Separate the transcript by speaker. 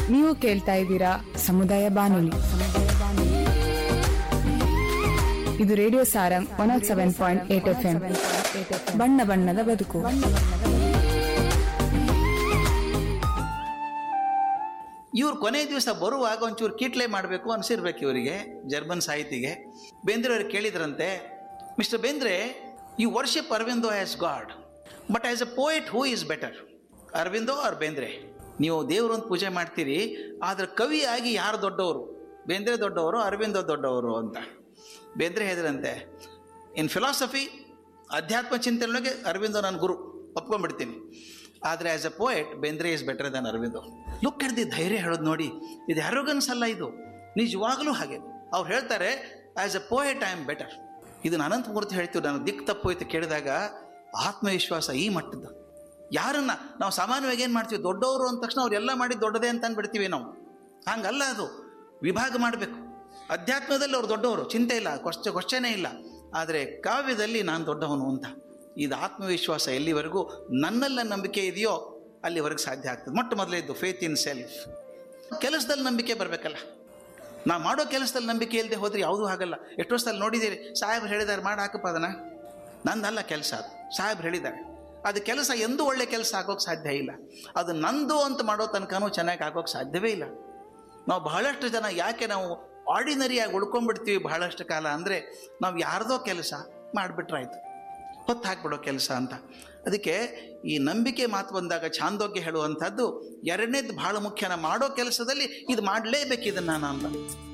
Speaker 1: ನೀವು ಕೇಳ್ತಾ ಇದ್ದೀರಾ ಸಮುದಾಯ ಬಾನುಲಿ ಇದು radio Sarang one eight seven point eight F M ಬಣ್ಣ ಬಣ್ಣದ ಬದುಕು
Speaker 2: ಇವ್ರು ಕೊನೆ ದಿವಸ ಬರುವಾಗ ಒಂಚೂರು ಕೀಟ್ಲೆ ಮಾಡಬೇಕು ಅನಿಸಿರ್ಬೇಕು ಇವರಿಗೆ ಜರ್ಮನ್ ಸಾಹಿತಿಗೆ ಬೇಂದ್ರೆ ಅವ್ರಿಗೆ ಕೇಳಿದ್ರಂತೆ mister Bendre you worship Aurobindo as god but as a poet who is better Aurobindo or Bendre ನೀವು ದೇವರು ಅಂತ ಪೂಜೆ ಮಾಡ್ತೀರಿ ಆದರೆ ಕವಿಯಾಗಿ ಯಾರು ದೊಡ್ಡವರು ಬೇಂದ್ರೆ ದೊಡ್ಡವರು ಅರವಿಂದೋ ದೊಡ್ಡವರು ಅಂತ ಬೇಂದ್ರೆ ಹೇಳಿದ್ರಂತೆ ಇನ್ ಫಿಲಾಸಫಿ ಅಧ್ಯಾತ್ಮ ಚಿಂತನೆಯೊಳಗೆ ಅರವಿಂದೋ ನನ್ನ ಗುರು ಒಪ್ಕೊಂಡ್ಬಿಡ್ತೀನಿ ಆದರೆ as a poet Bendre is better than Aurobindo look the ಧೈರ್ಯ ಹೇಳೋದು ನೋಡಿ ಇದು ಅರೋಗನ್ಸ್ ಅಲ್ಲ ಇದು ನಿಜವಾಗ್ಲೂ ಹಾಗೆ ಅವ್ರು ಹೇಳ್ತಾರೆ as a poet I am better ಇದನ್ನು ಅನಂತಮೂರ್ತಿ ಹೇಳ್ತೀವಿ ನಾನು ದಿಕ್ ತಪ್ಪೋಯ್ತು ಕೇಳಿದಾಗ ಆತ್ಮವಿಶ್ವಾಸ ಈ ಮಟ್ಟದ್ದು ಯಾರನ್ನ ನಾವು ಸಾಮಾನ್ಯವಾಗಿ ಏನು ಮಾಡ್ತೀವಿ ದೊಡ್ಡವರು ಅಂದ ತಕ್ಷಣ ಅವ್ರೆಲ್ಲ ಮಾಡಿ ದೊಡ್ಡದೇ ಅಂತ ಅಂದ್ಬಿಡ್ತೀವಿ ನಾವು ಹಂಗಲ್ಲ ಅದು ವಿಭಾಗ ಮಾಡಬೇಕು ಅಧ್ಯಾತ್ಮದಲ್ಲಿ ಅವ್ರು ದೊಡ್ಡವರು ಚಿಂತೆ ಇಲ್ಲ ಕ್ವಶ್ಚ ಕ್ವಶ್ಚನೇ ಇಲ್ಲ ಆದರೆ ಕಾವ್ಯದಲ್ಲಿ ನಾನು ದೊಡ್ಡವನು ಅಂತ ಇದು ಆತ್ಮವಿಶ್ವಾಸ ಎಲ್ಲಿವರೆಗೂ ನನ್ನೆಲ್ಲ ನಂಬಿಕೆ ಇದೆಯೋ ಅಲ್ಲಿವರೆಗೆ ಸಾಧ್ಯ ಆಗ್ತದೆ ಮೊಟ್ಟ ಮೊದಲೇದ್ದು ಫೇತ್ ಇನ್ ಸೆಲ್ಫ್ ಕೆಲಸದಲ್ಲಿ ನಂಬಿಕೆ ಬರಬೇಕಲ್ಲ ನಾ ಮಾಡೋ ಕೆಲಸದಲ್ಲಿ ನಂಬಿಕೆ ಇಲ್ಲದೆ ಹೋದ್ರೆ ಯಾವುದೂ ಆಗಲ್ಲ ಎಷ್ಟೋ ಸಲ ನೋಡಿದ್ದೀರಿ ಸಾಹೇಬ್ರು ಹೇಳಿದ್ದಾರೆ ಮಾಡಿ ಹಾಕಪ್ಪ ಅದನ್ನ ನಂದಲ್ಲ ಕೆಲಸ ಅದು ಸಾಹೇಬ್ರು ಹೇಳಿದ್ದಾರೆ ಅದು ಕೆಲಸ ಎಂದೂ ಒಳ್ಳೆ ಕೆಲಸ ಆಗೋಕ್ಕೆ ಸಾಧ್ಯ ಇಲ್ಲ ಅದು ನಂದು ಅಂತ ಮಾಡೋ ತನಕನೂ ಚೆನ್ನಾಗಿ ಆಗೋಕ್ಕೆ ಸಾಧ್ಯವೇ ಇಲ್ಲ ನಾವು ಬಹಳಷ್ಟು ಜನ ಯಾಕೆ ನಾವು ಆರ್ಡಿನರಿಯಾಗಿ ಉಳ್ಕೊಂಡ್ಬಿಡ್ತೀವಿ ಬಹಳಷ್ಟು ಕಾಲ ಅಂದರೆ ನಾವು ಯಾರ್ದೋ ಕೆಲಸ ಮಾಡಿಬಿಟ್ರಾಯ್ತು ಹೊತ್ತು ಹಾಕ್ಬಿಡೋ ಕೆಲಸ ಅಂತ ಅದಕ್ಕೆ ಈ ನಂಬಿಕೆ ಮಾತು ಬಂದಾಗ ಛಾಂದೋಗ್ಯ ಹೇಳುವಂಥದ್ದು ಎರಡನೇದು ಬಹಳ ಮುಖ್ಯನ ಮಾಡೋ ಕೆಲಸದಲ್ಲಿ ಇದು ಮಾಡಲೇಬೇಕು ಇದನ್ನು ನಾನು ಅಂತ